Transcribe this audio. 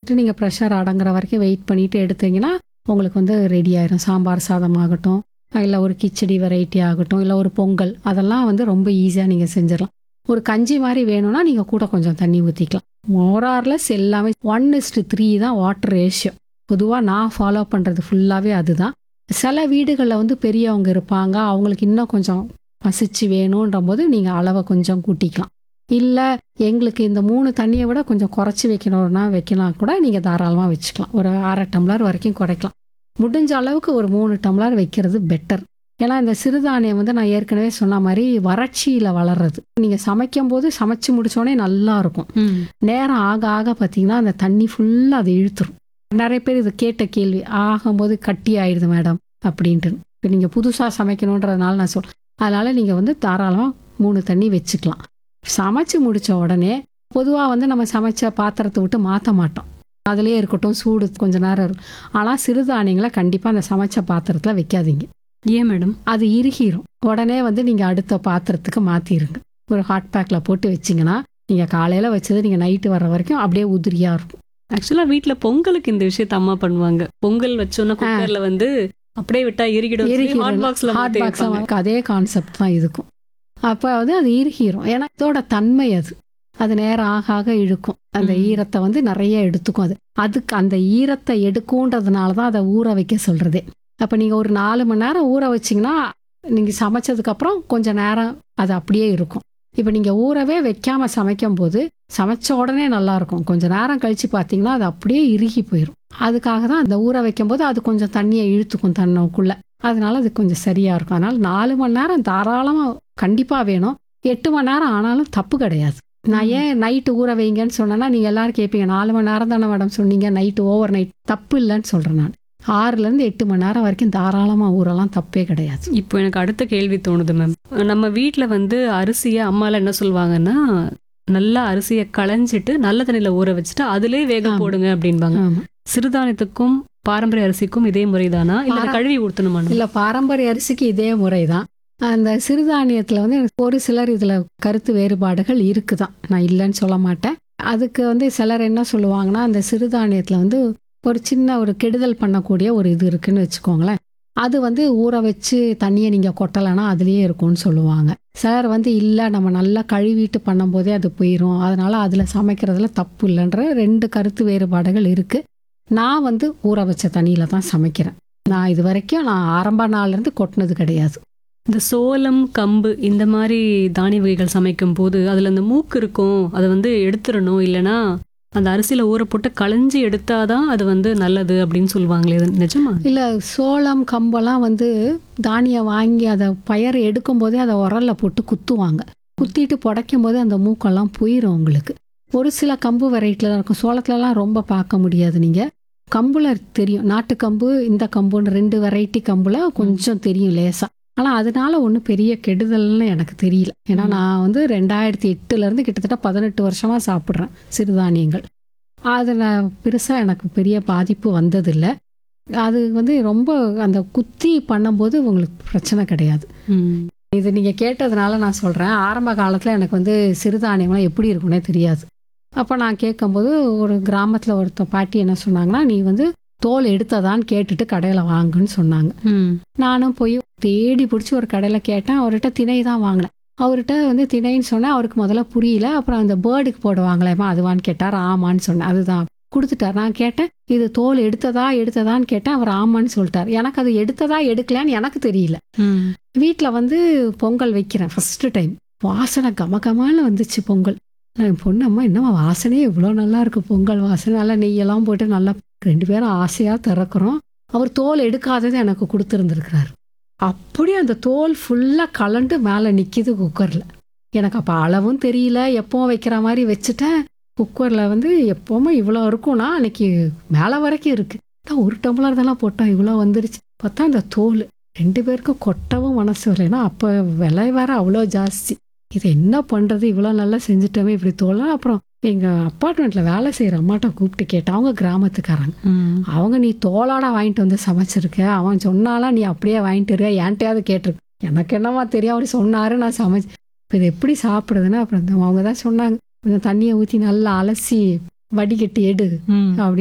வச்சுட்டு நீங்கள் ப்ரெஷர் அடங்குற வரைக்கும் வெயிட் பண்ணிட்டு எடுத்தீங்கன்னா உங்களுக்கு வந்து ரெடி ஆயிரும் சாம்பார் சாதம் ஆகட்டும் இல்லை ஒரு கிச்சடி வெரைட்டி ஆகட்டும் இல்லை ஒரு பொங்கல் அதெல்லாம் வந்து ரொம்ப ஈஸியாக நீங்கள் செஞ்சிடலாம் ஒரு கஞ்சி மாதிரி வேணும்னா நீங்கள் கூட கொஞ்சம் தண்ணி ஊற்றிக்கலாம் மோரார்லெஸ் எல்லாமே ஒன் இஸ்டு த்ரீ தான் வாட்டர் ரேஷியோ பொதுவாக நான் ஃபாலோ பண்ணுறது ஃபுல்லாகவே அதுதான் சில வீடுகளில் வந்து பெரியவங்க இருப்பாங்க அவங்களுக்கு இன்னும் கொஞ்சம் பசிச்சு வேணுன்ற போது நீங்கள் அளவை கொஞ்சம் கூட்டிக்கலாம் இல்லை எங்களுக்கு இந்த மூணு தண்ணியை விட கொஞ்சம் குறைச்சி வைக்கணும்னா வைக்கலாம் கூட நீங்கள் தாராளமாக வச்சுக்கலாம் ஒரு அரை டம்ளர் வரைக்கும் குறைக்கலாம் முடிஞ்ச அளவுக்கு ஒரு மூணு டம்ளர் வைக்கிறது பெட்டர் ஏன்னா இந்த சிறுதானியம் வந்து நான் ஏற்கனவே சொன்ன மாதிரி வறட்சியில் வளர்றது நீங்கள் சமைக்கும் போது சமைச்சு முடிச்சோடனே நல்லா இருக்கும் ம். நேரம் ஆக ஆக பார்த்தீங்கன்னா அந்த தண்ணி ஃபுல்லாக அதை இழுத்துரும் நிறைய பேர் இது கேட்ட கேள்வி ஆகும்போது கட்டி ஆயிடுது மேடம் அப்படின்ட்டு இப்போ நீங்கள் புதுசாக சமைக்கணுன்றதுனால நான் சொல் அதனால் நீங்கள் வந்து தாராளமாக மூணு தண்ணி வச்சுக்கலாம் சமைச்சு முடித்த உடனே பொதுவாக வந்து நம்ம சமைச்ச பாத்திரத்தை விட்டு மாற்ற மாட்டோம் அதிலே இருக்கட்டும் சூடு கொஞ்ச நேரம் இருக்கும் ஆனால் சிறுதானியங்களை கண்டிப்பாக அந்த சமைச்ச பாத்திரத்தில் வைக்காதீங்க ஏன் மேடம் அது இறுகிரும் உடனே வந்து நீங்கள் அடுத்த பாத்திரத்துக்கு மாற்றிடுங்க ஒரு ஹாட் பேக்கில் போட்டு வச்சிங்கன்னா நீங்கள் காலையில் வச்சது நீங்கள் நைட்டு வர்ற வரைக்கும் அப்படியே உதிரியாக இருக்கும் ஆக்சுவலா வீட்ல பொங்கலுக்கு இந்த விஷயத்த அம்மா பண்ணுவாங்க பொங்கல் வச்சோன்னா குக்கர்ல வந்து அப்படியே விட்டா இறுகிடும் இறுகிடும். ஹாட் பாக்ஸ்ல ஹாட் பாக்ஸ் அதே கான்செப்ட் தான் இதுக்கும் அப்போ வந்து அது இறுகிரும் ஏன்னா இதோட தன்மை அது அது நேரம் ஆக ஆக இழுக்கும் அந்த ம். ஈரத்தை வந்து நிறைய எடுத்துக்கும் அது அதுக்கு அந்த ஈரத்தை எடுக்கும்ன்றதுனால தான் அதை ஊற வைக்க சொல்றதே அப்போ நீங்கள் ஒரு நாலு மணி நேரம் ஊற வச்சிங்கன்னா நீங்கள் சமைச்சதுக்கப்புறம் கொஞ்சம் நேரம் அது அப்படியே இருக்கும் இப்போ நீங்கள் ஊறவே வைக்காம சமைக்கும் போது சமைச்ச உடனே நல்லா இருக்கும் கொஞ்சம் நேரம் கழிச்சு பார்த்தீங்கன்னா அது அப்படியே இறுகி போயிடும் அதுக்காக தான் அந்த ஊற வைக்கும் போது அது கொஞ்சம் தண்ணியை இழுத்துக்கும் தன்னுக்குள்ள அதனால அது கொஞ்சம் சரியா இருக்கும் அதனால நாலு மணி நேரம் தாராளமாக கண்டிப்பாக வேணும் எட்டு மணி நேரம் ஆனாலும் தப்பு கிடையாது நான் ஏன் நைட்டு ஊற வைங்கன்னு சொன்னேன்னா நீங்கள் எல்லாரும் கேட்பீங்க நாலு மணி நேரம் தானே மேடம் சொன்னீங்க நைட்டு ஓவர் நைட் தப்பு இல்லைன்னு சொல்கிறேன் நான் ஆறுலேருந்து எட்டு மணி நேரம் வரைக்கும் தாராளமாக ஊறலாம் தப்பே கிடையாது இப்போ எனக்கு அடுத்த கேள்வி தோணுது மேம் நம்ம வீட்ல வந்து அரிசியை அம்மாலாம் என்ன சொல்லுவாங்கன்னா நல்லா அரிசியை களைஞ்சிட்டு நல்ல தண்ணியில ஊற வச்சுட்டு அதிலே வேக ஆமா. போடுங்க அப்படின்பாங்க ஆமாம் சிறுதானியத்துக்கும் பாரம்பரிய அரிசிக்கும் இதே முறைதானா இல்ல பாரா- கழுவி ஊத்தணுமா இல்லை பாரம்பரிய அரிசிக்கு இதே முறை தான் அந்த சிறுதானியத்தில் வந்து எனக்கு ஒரு சிலர் இதில் கருத்து வேறுபாடுகள் இருக்குதான் நான் இல்லைன்னு சொல்ல மாட்டேன் அதுக்கு வந்து சிலர் என்ன சொல்லுவாங்கன்னா அந்த சிறுதானியத்தில் வந்து ஒரு சின்ன ஒரு கெடுதல் பண்ணக்கூடிய ஒரு இது இருக்குன்னு வச்சுக்கோங்களேன் அது வந்து ஊற வச்சு தண்ணியை நீங்கள் கொட்டலைன்னா அதுலேயே இருக்கும்னு சொல்லுவாங்க சிலர் வந்து இல்லை நம்ம நல்லா கழுவிட்டு பண்ணும்போதே அது போயிடும் அதனால அதில் சமைக்கிறதுல தப்பு இல்லைன்ற ரெண்டு கருத்து வேறுபாடுகள் இருக்குது நான் வந்து ஊற வச்ச தண்ணியில் தான் சமைக்கிறேன் நான் இது வரைக்கும் நான் ஆரம்ப நாள்லேருந்து கொட்டினது கிடையாது இந்த சோளம் கம்பு இந்த மாதிரி தானிய வகைகள் சமைக்கும் போது அதுல அந்த மூக்கு இருக்கும் அதை வந்து எடுத்துடணும் இல்லைன்னா அந்த அரிசியில ஊற போட்டு களைஞ்சி எடுத்தாதான் அது வந்து நல்லது அப்படின்னு சொல்லுவாங்களே அது நிஜமா இல்லை சோளம் கம்பெல்லாம் வந்து தானியம் வாங்கி அதை பயர் எடுக்கும் போதே அதை உரல்ல போட்டு குத்துவாங்க குத்திட்டு புடைக்கும் போது அந்த மூக்கெல்லாம் போயிடும் உங்களுக்கு ஒரு சில கம்பு வெரைட்டியில் இருக்கும் சோளத்துலலாம் ரொம்ப பார்க்க முடியாது நீங்கள் கம்புல தெரியும் நாட்டு கம்பு இந்த கம்புன்னு ரெண்டு வெரைட்டி கம்புல கொஞ்சம் தெரியும் லேசா ஆனால் அதனால ஒன்றும் பெரிய கெடுதல்னு எனக்கு தெரியல ஏன்னா ம். நான் வந்து ரெண்டாயிரத்தி எட்டுலேருந்து கிட்டத்தட்ட பதினெட்டு வருஷமாக சாப்பிட்றேன் சிறுதானியங்கள் அதில் பெருசாக எனக்கு பெரிய பாதிப்பு வந்ததில்லை அது வந்து ரொம்ப அந்த குத்தி பண்ணும்போது உங்களுக்கு பிரச்சனை கிடையாது ம். இது நீங்கள் கேட்டதுனால நான் சொல்கிறேன் ஆரம்ப காலத்தில் எனக்கு வந்து சிறுதானியம்லாம் எப்படி இருக்கும்னே தெரியாது அப்போ நான் கேட்கும்போது ஒரு கிராமத்தில் ஒருத்த பாட்டி என்ன சொன்னாங்கன்னா நீ வந்து தோல் எடுத்ததான்னு கேட்டுட்டு கடையில் வாங்குன்னு சொன்னாங்க ம். நானும் போய் தேடி பிடிச்சி ஒரு கடையில் கேட்டேன் அவர்கிட்ட திணை தான் வாங்கினேன் அவர்கிட்ட வந்து திணைன்னு சொன்னேன் அவருக்கு முதல்ல புரியல அப்புறம் அந்த பேர்டுக்கு போடுவாங்களேம்மா அதுவான்னு கேட்டார் ஆமான்னு சொன்னேன் அதுதான் கொடுத்துட்டார் நான் கேட்டேன் இது தோல் எடுத்ததா எடுத்ததான்னு கேட்டேன் அவர் ஆமான்னு சொல்லிட்டார் எனக்கு அது எடுத்ததா எடுக்கலையான்னு எனக்கு தெரியல ம். வீட்டில் வந்து பொங்கல் வைக்கிறேன் ஃபஸ்ட்டு டைம் வாசனை கமகமான்னு வந்துச்சு பொங்கல் நான் என் பொண்ணு அம்மா என்னம்மா வாசனையே இவ்வளோ நல்லா இருக்கு பொங்கல் வாசனை நல்லா நெய்யெல்லாம் போட்டு நல்லா ரெண்டு பேரும் ஆசையாக திறக்கிறோம் அவர் தோல் எடுக்காதது எனக்கு கொடுத்துருந்துருக்கிறாரு அப்படியே அந்த தோல் ஃபுல்லாக கலண்டு மேலே நிற்கிது குக்கரில் எனக்கு அப்போ அளவும் தெரியல எப்பவும் வைக்கிற மாதிரி வச்சுட்டேன் குக்கரில் வந்து எப்போவுமே இவ்வளோ இருக்கும்னா அன்னைக்கு மேலே வரைக்கும் இருக்குது நான் ஒரு டம்ளர் தானே போட்டோம் இவ்வளோ வந்துருச்சு பார்த்தா அந்த தோல் ரெண்டு பேருக்கும் கொட்டவும் மனசு வரலைன்னா அப்போ விலை வேற அவ்வளோ ஜாஸ்தி இது என்ன பண்ணுறது இவ்வளோ நல்லா செஞ்சுட்டோமே இப்படி தோலாம் அப்புறம் எங்கள் அப்பார்ட்மெண்ட்டில் வேலை செய்கிற அம்மாட்ட கூப்பிட்டு கேட்டேன் அவங்க கிராமத்துக்காரங்க ம். அவங்க நீ தோலாட வாங்கிட்டு வந்து சமைச்சிருக்க அவன் சொன்னாலாம் நீ அப்படியே வாங்கிட்டு இருக்க என்கிட்டயாவது கேட்டிருக்க எனக்கு என்னமா தெரியும் அவர் சொன்னாரு நான் சமைச்சு இப்போ இது எப்படி சாப்பிடுதுன்னா அப்புறம் இந்த அவங்க தான் சொன்னாங்க கொஞ்சம் தண்ணியை ஊற்றி நல்லா அலசி வடிகட்டி எடு ம். அப்படி